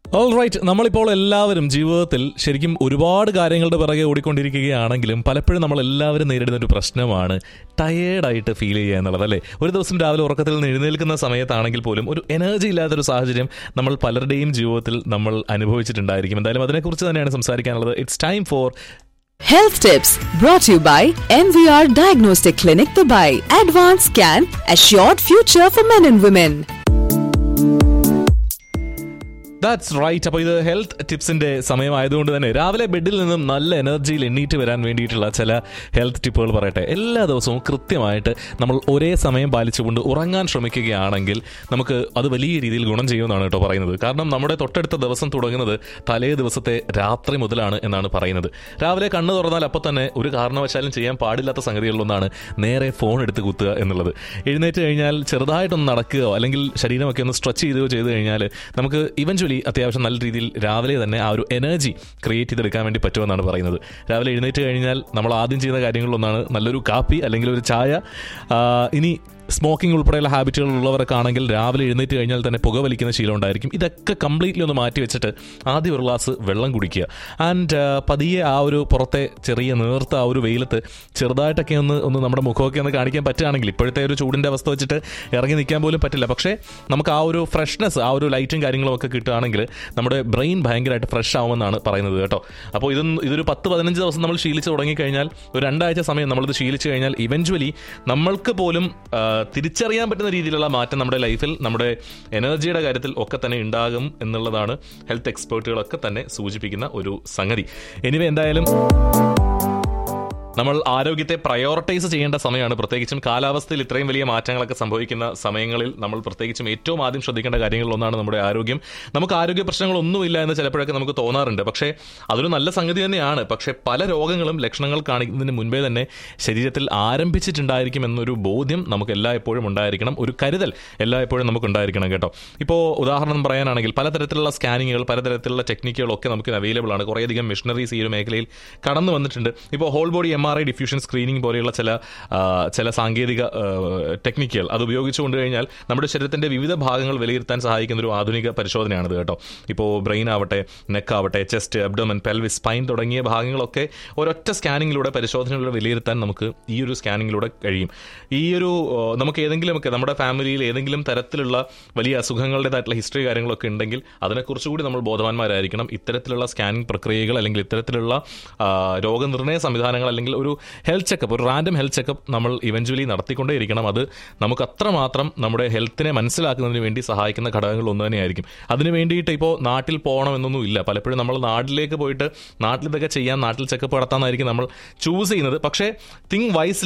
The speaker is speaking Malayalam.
ഓൾ റൈറ്റ് നമ്മളിപ്പോൾ എല്ലാവരും ജീവിതത്തിൽ ശരിക്കും ഒരുപാട് കാര്യങ്ങളുടെ പിറകെ ഓടിക്കൊണ്ടിരിക്കുകയാണെങ്കിലും പലപ്പോഴും നമ്മൾ എല്ലാവരും നേരിടുന്ന ഒരു പ്രശ്നമാണ് ടയേർഡായിട്ട് ഫീൽ ചെയ്യുക എന്നുള്ളത് അല്ലേ ഒരു ദിവസം രാവിലെ ഉറക്കത്തിൽ നിന്ന് എഴുന്നേൽക്കുന്ന സമയത്താണെങ്കിൽ പോലും ഒരു എനർജി ഇല്ലാത്തൊരു സാഹചര്യം നമ്മൾ പലരുടെയും ജീവിതത്തിൽ നമ്മൾ അനുഭവിച്ചിട്ടുണ്ടായിരിക്കും എന്തായാലും അതിനെക്കുറിച്ച് തന്നെയാണ് സംസാരിക്കാനുള്ളത് it's time for Health tips brought to you by MVR Diagnostic Clinic Dubai. Advanced Scan, Assured Future for Men and Women. That's right അപ്പോൾ ഇത് ഹെൽത്ത് ടിപ്സിന്റെ സമയമായതുകൊണ്ട് തന്നെ രാവിലെ ബെഡിൽ നിന്നും നല്ല എനർജിയിൽ എണ്ണീറ്റ് വരാൻ വേണ്ടിയിട്ടുള്ള ചില ഹെൽത്ത് ടിപ്പുകൾ പറയട്ടെ എല്ലാ ദിവസവും കൃത്യമായിട്ട് നമ്മൾ ഒരേ സമയം പാലിച്ചുകൊണ്ട് ഉറങ്ങാൻ ശ്രമിക്കുകയാണെങ്കിൽ നമുക്ക് അത് വലിയ രീതിയിൽ ഗുണം ചെയ്യുമെന്നാണ് കേട്ടോ പറയുന്നത് കാരണം നമ്മുടെ തൊട്ടടുത്ത ദിവസം തുടങ്ങുന്നത് തലേ ദിവസത്തെ രാത്രി മുതലാണ് എന്നാണ് പറയുന്നത് രാവിലെ കണ്ണ് തുറന്നാൽ അപ്പോൾ തന്നെ ഒരു കാരണവശാലും ചെയ്യാൻ പാടില്ലാത്ത സംഗതികളിലൊന്നാണ് നേരെ ഫോൺ എടുത്ത് കുത്തുക എന്നുള്ളത് എഴുന്നേറ്റ് കഴിഞ്ഞാൽ ചെറുതായിട്ടൊന്ന് നടക്കുകയോ അല്ലെങ്കിൽ ശരീരമൊക്കെ ഒന്ന് സ്ട്രെച്ച് ചെയ്യുകയോ ചെയ്ത് കഴിഞ്ഞാൽ നമുക്ക് ഇവഞ്ച്വലി അത്യാവശ്യം നല്ല രീതിയിൽ രാവിലെ തന്നെ ആ ഒരു എനർജി ക്രിയേറ്റ് ചെയ്തെടുക്കാൻ വേണ്ടി പറ്റുമെന്നാണ് പറയുന്നത് രാവിലെ എഴുന്നേറ്റ് കഴിഞ്ഞാൽ നമ്മൾ ആദ്യം ചെയ്യുന്ന കാര്യങ്ങളിലൊന്നാണ് നല്ലൊരു കാപ്പി അല്ലെങ്കിൽ ഒരു ചായ ആ, ഇനി സ്മോക്കിംഗ് ഉൾപ്പെടെയുള്ള ഹാബിറ്റുകൾ ഉള്ളവരൊക്കെ ആണെങ്കിൽ രാവിലെ എഴുന്നേറ്റ് കഴിഞ്ഞാൽ തന്നെ പുകവലിക്കുന്ന ശീലം ഉണ്ടായിരിക്കും ഇതൊക്കെ കംപ്ലീറ്റ്ലി ഒന്ന് മാറ്റി വെച്ചിട്ട് ആദ്യം ഒരു ഗ്ലാസ് വെള്ളം കുടിക്കുക ആൻഡ് പതിയെ ആ ഒരു പുറത്തെ ചെറിയ നേർത്ത ആ ഒരു വെയിലത്ത് ചെറുതായിട്ടൊക്കെ ഒന്ന് ഒന്ന് നമ്മുടെ മുഖമൊക്കെ ഒന്ന് കാണിക്കാൻ പറ്റുകയാണെങ്കിൽ ഇപ്പോഴത്തെ ഒരു ചൂടിൻ്റെ അവസ്ഥ വെച്ചിട്ട് ഇറങ്ങി നിൽക്കാൻ പോലും പറ്റില്ല പക്ഷേ നമുക്ക് ആ ഒരു ഫ്രഷ്നെസ് ആ ഒരു ലൈറ്റും കാര്യങ്ങളും ഒക്കെ കിട്ടുകയാണെങ്കിൽ നമ്മുടെ ബ്രെയിൻ ഭയങ്കരമായിട്ട് ഫ്രഷ് ആവുമെന്നാണ് പറയുന്നത് കേട്ടോ അപ്പോൾ ഇതൊന്ന് ഇതൊരു പത്ത് പതിനഞ്ച് ദിവസം നമ്മൾ ശീലിച്ച് തുടങ്ങിക്കഴിഞ്ഞാൽ ഒരു രണ്ടാഴ്ച സമയം നമ്മളിത് ശീലിച്ച് കഴിഞ്ഞാൽ ഇവഞ്ച്വലി നമ്മൾക്ക് പോലും ആ, തിരിച്ചറിയാൻ പറ്റുന്ന രീതിയിലുള്ള മാറ്റം നമ്മുടെ ലൈഫിൽ നമ്മുടെ എനർജിയുടെ കാര്യത്തിൽ ഒക്കെ തന്നെ ഉണ്ടാകും എന്നുള്ളതാണ് ഹെൽത്ത് എക്സ്പേർട്ടുകളൊക്കെ തന്നെ സൂചിപ്പിക്കുന്ന ഒരു സംഗതി എനിവേ എന്തായാലും നമ്മൾ ആരോഗ്യത്തെ പ്രയോറിറ്റൈസ് ചെയ്യേണ്ട സമയമാണ് പ്രത്യേകിച്ചും കാലാവസ്ഥയിൽ ഇത്രയും വലിയ മാറ്റങ്ങളൊക്കെ സംഭവിക്കുന്ന സമയങ്ങളിൽ നമ്മൾ പ്രത്യേകിച്ചും ഏറ്റവും ആദ്യം ശ്രദ്ധിക്കേണ്ട കാര്യങ്ങളിൽ ഒന്നാണ് നമ്മുടെ ആരോഗ്യം നമുക്ക് ആരോഗ്യ പ്രശ്നങ്ങളൊന്നുമില്ല എന്ന് ചിലപ്പോഴൊക്കെ നമുക്ക് തോന്നാറുണ്ട് പക്ഷേ അതൊരു നല്ല സംഗതി തന്നെയാണ് പക്ഷേ പല രോഗങ്ങളും ലക്ഷണങ്ങൾ കാണിക്കുന്നതിന് മുൻപേ തന്നെ ശരീരത്തിൽ ആരംഭിച്ചിട്ടുണ്ടായിരിക്കും എന്നൊരു ബോധ്യം നമുക്ക് എല്ലായ്പ്പോഴും ഉണ്ടായിരിക്കണം ഒരു കരുതൽ എല്ലായ്പ്പോഴും നമുക്ക് ഉണ്ടായിരിക്കണം കേട്ടോ ഇപ്പോൾ ഉദാഹരണം പറയാനാണെങ്കിൽ പലതരത്തിലുള്ള സ്കാനിങ്ങുകൾ പലതരത്തിലുള്ള ടെക്നിക്കുകളൊക്കെ നമുക്ക് അവൈലബിൾ ആണ് കുറേയധികം മെഷീനറീസ് ഈ ഒരു മേഖലയിൽ കടന്നു വന്നിട്ടുണ്ട് ഇപ്പോൾ whole body M R I diffusion screening പോലെയുള്ള ചില ആ, ചില സാങ്കേതിക ആ, ടെക്നിക്കുകൾ അത് ഉപയോഗിച്ചുകൊണ്ട് കഴിഞ്ഞാൽ നമ്മുടെ ശരീരത്തിന്റെ വിവിധ ഭാഗങ്ങൾ വിലയിരുത്താൻ സഹായിക്കുന്ന ഒരു ആധുനിക പരിശോധനയാണിത് കേട്ടോ ഇപ്പോൾ ബ്രെയിൻ ആവട്ടെ നെക്ക് ആവട്ടെ ചെസ്റ്റ് അബ്ഡോമൻ പെൽവിസ് സ്പൈൻ തുടങ്ങിയ ഭാഗങ്ങളൊക്കെ ഒരൊറ്റ സ്കാനിങ്ങിലൂടെ പരിശോധനയിലൂടെ വിലയിരുത്താൻ നമുക്ക് ഈ ഒരു സ്കാനിങ്ങിലൂടെ കഴിയും ഈ ഒരു ആ, നമുക്ക് ഏതെങ്കിലുമൊക്കെ നമ്മുടെ ഫാമിലിയിൽ ഏതെങ്കിലും തരത്തിലുള്ള വലിയ അസുഖങ്ങളുടേതായിട്ടുള്ള ഹിസ്റ്ററി കാര്യങ്ങളൊക്കെ ഉണ്ടെങ്കിൽ അതിനെക്കുറിച്ചുകൂടി നമ്മൾ ബോധവാന്മാരായിരിക്കണം ഇത്തരത്തിലുള്ള സ്കാനിങ് പ്രക്രിയകൾ അല്ലെങ്കിൽ ഇത്തരത്തിലുള്ള ആ, രോഗനിർണയ സംവിധാനങ്ങൾ അല്ലെങ്കിൽ ഒരു ഹെൽത്ത് ചെക്കപ്പ് ഒരു റാൻഡം ഹെൽത്ത് ചെക്കപ്പ് നമ്മൾ ഇവഞ്ച്വലി നടത്തിക്കൊണ്ടേയിരിക്കണം അത് നമുക്ക് അത്രമാത്രം നമ്മുടെ ഹെൽത്തിനെ മനസ്സിലാക്കുന്നതിന് വേണ്ടി സഹായിക്കുന്ന ഘടകങ്ങൾ ഒന്ന് തന്നെയായിരിക്കും അതിന് വേണ്ടിയിട്ട് ഇപ്പോൾ നാട്ടിൽ പോകണമെന്നൊന്നും ഇല്ല പലപ്പോഴും നമ്മൾ നാട്ടിലേക്ക് പോയിട്ട് നാട്ടിൽ ഇതൊക്കെ ചെയ്യാൻ നാട്ടിൽ ചെക്കപ്പ് നടത്താമെന്നായിരിക്കും നമ്മൾ ചൂസ് ചെയ്യുന്നത് പക്ഷേ തിങ് വൈസ്